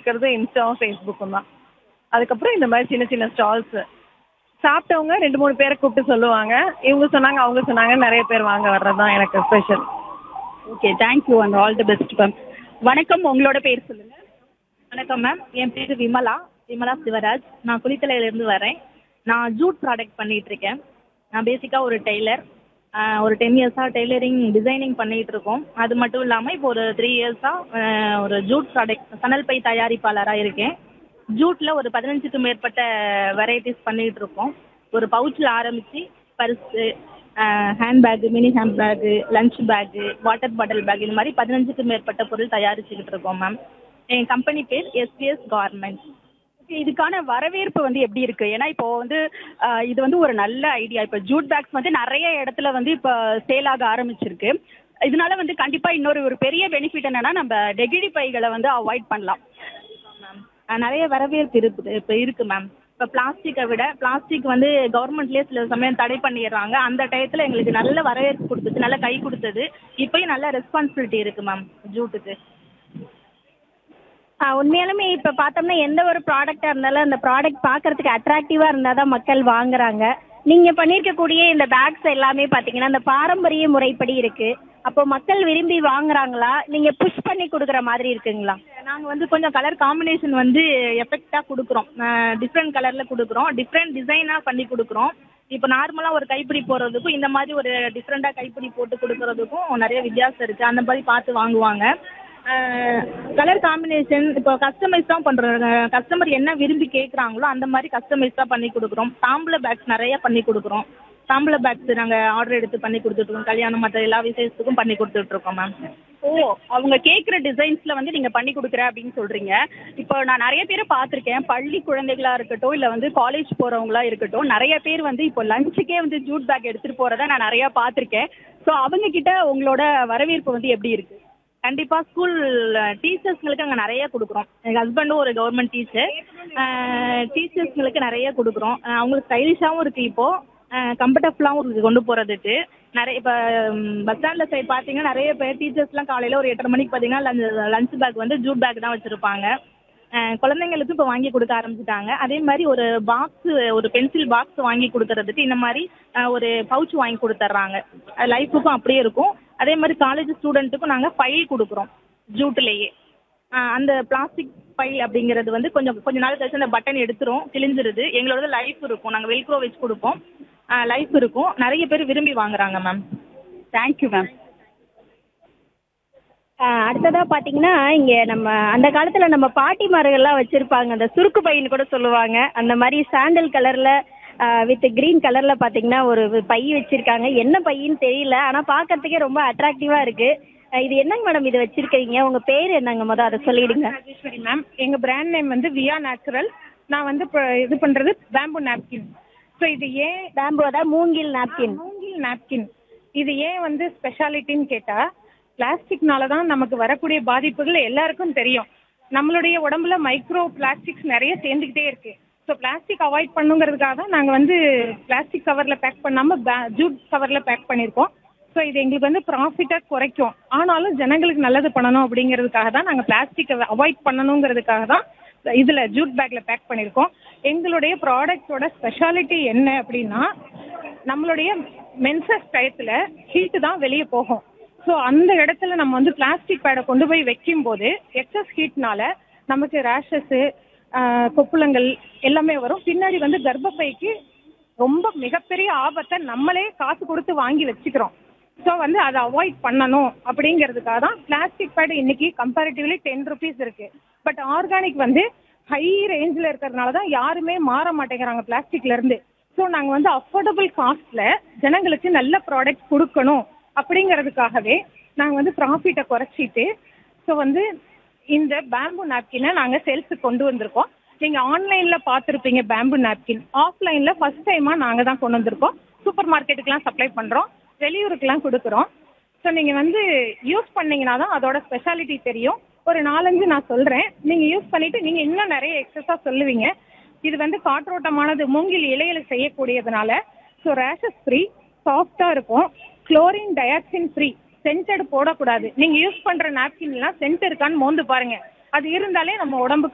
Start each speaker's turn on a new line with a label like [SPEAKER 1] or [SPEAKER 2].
[SPEAKER 1] இருக்கிறது இன்ஸ்டாவும் ஃபேஸ்புக்கும் தான் அதுக்கப்புறம் இந்த மாதிரி சின்ன சின்ன ஸ்டால்ஸ் சாப்பிட்டவங்க ரெண்டு மூணு பேரை கூப்பிட்டு சொல்லுவாங்க இவங்க சொன்னாங்க அவங்க சொன்னாங்க நிறைய பேர் வாங்க வர்றது தான் எனக்கு special
[SPEAKER 2] okay thank you and all the best ma'am வணக்கம் உங்களோட பேர் சொல்லுங்க
[SPEAKER 3] வணக்கம் மேம் என் பேர் விமலா விமலா சிவராஜ் நான் குளித்தலையிலேருந்து வரேன் நான் ஜூட் ப்ராடக்ட் பண்ணிட்டு இருக்கேன் நான் பேசிக்காக ஒரு டெய்லர் ஒரு டென் இயர்ஸாக டெய்லரிங் டிசைனிங் பண்ணிட்டு இருக்கோம் அது மட்டும் இல்லாமல் இப்போ ஒரு த்ரீ இயர்ஸாக ஒரு ஜூட் ப்ராடக்ட் சணல் பை தயாரிப்பாளராக இருக்கேன் ஜூட்டில் ஒரு பதினஞ்சுக்கு மேற்பட்ட வெரைட்டிஸ் பண்ணிட்டு இருக்கோம் ஒரு பவுச்சில் ஆரம்பித்து purse handbag mini handbag lunch bag water bottle bag இந்த மாதிரி பதினஞ்சுக்கு மேற்பட்ட பொருள் தயாரிச்சுக்கிட்டு இருக்கோம் மேம் என் கம்பெனி பேர் எஸ்பிஎஸ் கார்மெண்ட்
[SPEAKER 2] ஓகே இதுக்கான வரவேற்பு வந்து எப்படி இருக்கு ஏன்னா இப்போ வந்து ஆஹ், இது வந்து ஒரு நல்ல ஐடியா இப்போ ஜூட் பேக்ஸ் வந்து நிறைய இடத்துல வந்து இப்போ சேல் ஆக ஆரம்பிச்சிருக்கு இதனால வந்து கண்டிப்பா இன்னொரு ஒரு பெரிய பெனிஃபிட் என்னன்னா நம்ம நெகிழி பைகளை வந்து அவாய்ட் பண்ணலாம்
[SPEAKER 3] மேம் அஹ் நிறைய வரவேற்பு இருக்குது இப்போ இருக்கு மேம் இப்போ பிளாஸ்டிக்கை விட பிளாஸ்டிக் வந்து கவர்மெண்ட்லேயே சில சமயம் தடை பண்ணிடுறாங்க அந்த டயத்தில் எங்களுக்கு நல்ல வரவேற்பு கொடுத்துச்சு நல்ல கை கொடுத்தது இப்போயும் நல்ல ரெஸ்பான்சிபிலிட்டி இருக்கு மேம் ஜூட்டுக்கு
[SPEAKER 4] ஆ, உண்மையாலுமே இப்போ பார்த்தோம்னா எந்த ஒரு ப்ராடக்டாக இருந்தாலும் அந்த ப்ராடக்ட் பார்க்கறதுக்கு அட்ராக்டிவாக இருந்தால் தான் மக்கள் வாங்குறாங்க நீங்கள் பண்ணியிருக்கக்கூடிய இந்த பேக்ஸ் எல்லாமே பார்த்தீங்கன்னா இந்த பாரம்பரிய முறைப்படி இருக்குது அப்போ மக்கள் விரும்பி வாங்குறாங்களா நீங்கள் புஷ் பண்ணி கொடுக்குற மாதிரி இருக்குங்களா
[SPEAKER 3] நாங்கள் வந்து கொஞ்சம் கலர் காம்பினேஷன் வந்து எஃபெக்டாக கொடுக்குறோம் டிஃப்ரெண்ட் கலரில் கொடுக்குறோம் டிஃப்ரெண்ட் டிசைனாக பண்ணி கொடுக்குறோம் இப்போ நார்மலாக ஒரு கைப்பிடி போடுறதுக்கும் இந்த மாதிரி ஒரு டிஃப்ரெண்ட்டாக கைப்பிடி போட்டு கொடுக்குறதுக்கும் நிறைய வித்தியாசம் இருக்குது அந்த மாதிரி பார்த்து வாங்குவாங்க கலர் காம்பினேஷன் இப்போ கஸ்டமைஸ் தான் பண்ணுறோம் கஸ்டமர் என்ன விரும்பி கேட்குறாங்களோ அந்த மாதிரி கஸ்டமைஸ் தான் பண்ணி கொடுக்குறோம் தாம்பூல பேக்ஸ் நிறைய பண்ணி கொடுக்குறோம் தாம்பூல பேக்ஸ் நாங்கள் ஆர்டர் எடுத்து பண்ணி கொடுத்துட்ருக்கோம் கல்யாணம் மற்ற எல்லா விசேஷத்துக்கும் பண்ணி கொடுத்துட்ருக்கோம் மேம்
[SPEAKER 2] ஓ அவங்க கேட்குற டிசைன்ஸ்ல வந்து நீங்க பண்ணி கொடுக்குற அப்படின்னு சொல்றீங்க இப்போ நான் நிறைய பேரை பார்த்துருக்கேன் பள்ளி குழந்தைகளா இருக்கட்டும் இல்ல வந்து காலேஜ் போறவங்களா இருக்கட்டும் நிறைய பேர் வந்து இப்போ லஞ்சுக்கே வந்து ஜூட் பேக் எடுத்துட்டு போறத நான் நிறைய பார்த்துருக்கேன் ஸோ அவங்க கிட்ட உங்களோட வரவேற்பு வந்து எப்படி இருக்கு
[SPEAKER 3] கண்டிப்பாக ஸ்கூல் டீச்சர்ஸ்ங்களுக்கு அங்கே நிறைய கொடுக்குறோம் எங்கள் ஹஸ்பண்டும் ஒரு கவர்மெண்ட் டீச்சர் டீச்சர்ஸ்ங்களுக்கு நிறைய கொடுக்குறோம் அஹ் அவங்களுக்கு ஸ்டைலிஷாகவும் இருக்குது இப்போது கம்ஃபர்டபுளாகவும் இருக்குது கொண்டு போகிறதுக்கு நிறைய இப்போ பஸ் ஸ்டாண்டில் சைடு பார்த்தீங்கன்னா நிறைய பேர் டீச்சர்ஸ்லாம் காலையில் ஒரு எட்டரை மணிக்கு பார்த்தீங்கன்னா லஞ்ச் லஞ்ச் பேக் வந்து ஜூட் பேக் தான் வச்சுருப்பாங்க குழந்தைங்களுக்கு இப்போ வாங்கி கொடுக்க ஆரம்பிச்சிட்டாங்க அதே மாதிரி ஒரு பாக்ஸ் ஒரு பென்சில் பாக்ஸ் வாங்கி கொடுக்கறதுக்கு இந்த மாதிரி அஹ், ஒரு பவுச் வாங்கி கொடுத்துட்றாங்க லைஃபுக்கும் அப்படியே இருக்கும் அதே மாதிரி காலேஜ் ஸ்டூடெண்ட்டுக்கும் நாங்கள் ஃபைல் கொடுக்குறோம் ஜூட்லேயே அந்த பிளாஸ்டிக் ஃபைல் அப்படிங்கிறது வந்து கொஞ்சம் கொஞ்ச நாள் கழிச்சு அந்த பட்டன் எடுத்துரும் கிழிஞ்சிருது எங்களோட லைஃப் இருக்கும் நாங்கள் வெல்க்ரோ வச்சு கொடுப்போம் லைஃப் இருக்கும் நிறைய பேர் விரும்பி வாங்குறாங்க மேம்
[SPEAKER 2] தேங்க்யூ மேம்
[SPEAKER 4] அடுத்ததாக பார்த்தீங்கன்னா இங்கே நம்ம அந்த காலத்தில் நம்ம பாட்டிமார்கள்லாம் வச்சுருப்பாங்க அந்த சுருக்கு பைன்னு கூட சொல்லுவாங்க அந்த மாதிரி சாண்டல் கலரில் வித் க்ரீன் கலரில் பார்த்தீங்கன்னா ஒரு பை வச்சுருக்காங்க என்ன பையின்னு தெரியல ஆனால் பார்க்கறதுக்கே ரொம்ப அட்ராக்டிவாக இருக்குது இது என்னங்க மேடம் இது வச்சுருக்கீங்க உங்கள் பேர் என்னங்க மொதல் அதை சொல்லிடுங்க
[SPEAKER 5] ராஜேஸ்வரி மேம் எங்க பிராண்ட் நேம் வந்து வியா நேச்சுரல் நான் வந்து இப்போ இது பண்றது பேம்பு நாப்கின் ஸோ இது ஏன்
[SPEAKER 4] பேம்பு அதாவது மூங்கில் நாப்கின்
[SPEAKER 5] மூங்கில் நாப்கின் இது ஏன் வந்து ஸ்பெஷாலிட்டின்னு கேட்டா பிளாஸ்டிக்னால தான் நமக்கு வரக்கூடிய பாதிப்புகள் எல்லாருக்கும் தெரியும் நம்மளுடைய உடம்புல மைக்ரோ பிளாஸ்டிக்ஸ் நிறைய சேர்ந்துக்கிட்டே இருக்கு ஸோ பிளாஸ்டிக் அவாய்ட் பண்ணுங்கிறதுக்காக தான் நாங்கள் வந்து பிளாஸ்டிக் கவரில் பேக் பண்ணாமல் ஜூட் கவரில் பேக் பண்ணியிருக்கோம் ஸோ இது எங்களுக்கு வந்து ப்ராஃபிட்டை குறைக்கும் ஆனாலும் ஜனங்களுக்கு நல்லது பண்ணணும் அப்படிங்கிறதுக்காக தான் நாங்கள் பிளாஸ்டிக்கை அவாய்ட் பண்ணணுங்கிறதுக்காக தான் இதில் ஜூட் பேக்கில் பேக் பண்ணியிருக்கோம் எங்களுடைய ப்ராடக்ட்டோட ஸ்பெஷாலிட்டி என்ன அப்படின்னா நம்மளுடைய மென்சஸ் டயத்தில் ஹீட்டு தான் வெளியே போகும் ஸோ அந்த இடத்துல நம்ம வந்து பிளாஸ்டிக் பேடை கொண்டு போய் வைக்கும்போது எக்ஸஸ் ஹீட்னால நமக்கு ரேஷஸ்ஸு கொப்புளங்கள் எல்லாமே வரும் பின்னாடி வந்து கர்ப்பப்பைக்கு ரொம்ப மிகப்பெரிய ஆபத்தை நம்மளே காசு கொடுத்து வாங்கி வச்சுக்கிறோம் ஸோ வந்து அதை அவாய்ட் பண்ணணும் அப்படிங்கிறதுக்காக தான் பிளாஸ்டிக் பேட் இன்னைக்கு கம்பேரிட்டிவ்லி டென் ருபீஸ் இருக்கு பட் ஆர்கானிக் வந்து ஹை ரேஞ்சில் இருக்கிறதுனால தான் யாருமே மாற மாட்டேங்கிறாங்க பிளாஸ்டிக்ல இருந்து ஸோ நாங்கள் வந்து அஃபோர்டபுள் காஸ்ட்ல ஜனங்களுக்கு நல்ல ப்ராடக்ட் கொடுக்கணும் அப்படிங்கிறதுக்காகவே நாங்கள் வந்து ப்ராஃபிட்டை குறைச்சிட்டு ஸோ வந்து இந்த பேம்பு நாப்கினை நாங்கள் சேல்ஸுக்கு கொண்டு வந்திருக்கோம் நீங்கள் ஆன்லைனில் பார்த்துருப்பீங்க பேம்பு நாப்கின் ஆஃப்லைனில் ஃபர்ஸ்ட் டைமாக நாங்கள் தான் கொண்டு வந்திருக்கோம் சூப்பர் மார்க்கெட்டுக்கெலாம் சப்ளை பண்ணுறோம் வெளியூருக்கெலாம் கொடுக்குறோம் ஸோ நீங்கள் வந்து யூஸ் பண்ணீங்கன்னா தான் அதோட ஸ்பெஷாலிட்டி தெரியும் ஒரு நாலஞ்சு நான் சொல்கிறேன் நீங்கள் யூஸ் பண்ணிவிட்டு நீங்கள் இன்னும் நிறைய எக்ஸஸாக சொல்லுவீங்க இது வந்து காற்றோட்டமானது மூங்கில் இலையில செய்யக்கூடியதுனால ஸோ ரேஷஸ் ஃப்ரீ சாஃப்டாக இருக்கும் குளோரின் டயாக்சின் ஃப்ரீ சென்டட் போடக்கூடாது நீங்கள் யூஸ் பண்ணுற நாப்கின்லாம் சென்ட் இருக்கான்னு மோந்து பாருங்க அது இருந்தாலே நம்ம உடம்புக்கு